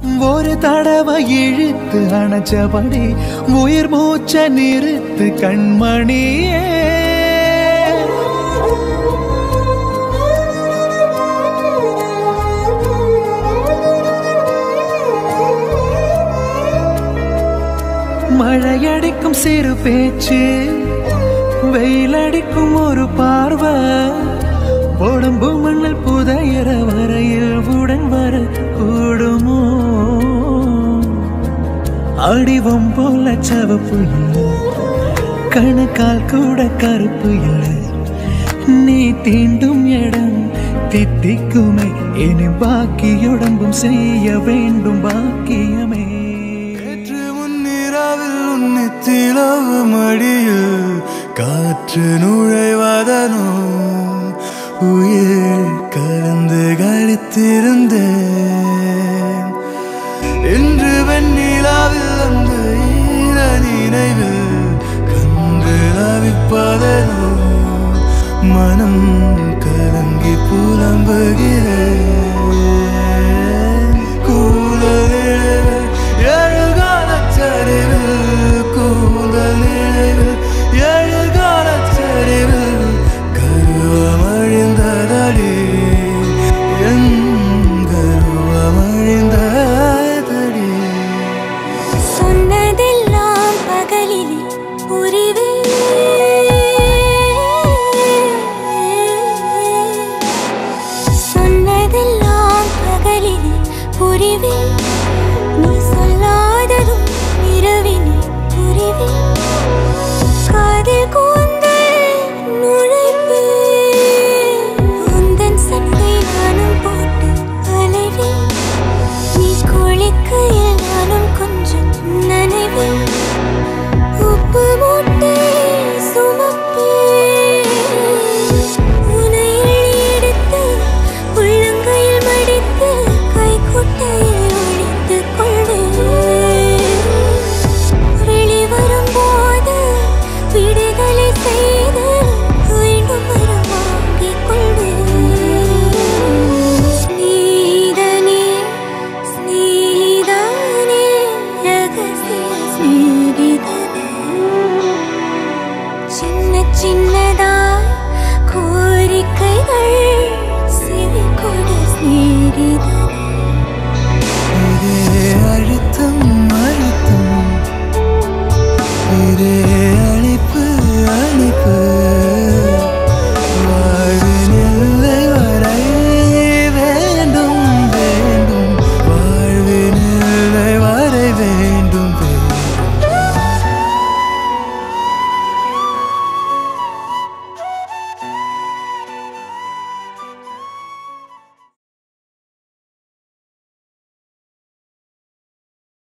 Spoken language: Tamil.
ஒரு தடவை இழுத்து அணைச்சபடி உயிர் மூச்ச நிறுத்து கண்மணியே மழையடிக்கும் சிறு பேச்சு வெயிலடிக்கும் ஒரு பார்வை உடம்பு மண்ணில் புதையிற வரையில் உடன் வர கூடுமோ அடிவம் போல சவப்பு இல்லை கணக்கால் கூட கருப்பு இல்லை நீ தீண்டும் இடம் தித்திக்குமே இனி பாக்கியுடம்பும் செய்ய வேண்டும் பாக்கியமே நேற்று முன்னிரவில் உன்னித்திலவு மடியில் காற்று நுழைவதனோ உயிர் கலந்து கழித்திருந்தேன் இன்று வெண்ணிலாவில் அந்த ஈர நினைவில் கன்று லவிப்பதனோ மனம் கலங்கி புலம்புகிறேன் கூதலில் எழுகாலச் சரிவில் கூந்தல் நினைவில் எழுகாலச் சரிவில் கருவமழிந்ததடி என் கருவமழிந்ததடி சொன்னதெல்லாம் பகலில் புரிவே சொன்னதெல்லாம் பகலில் புரிவே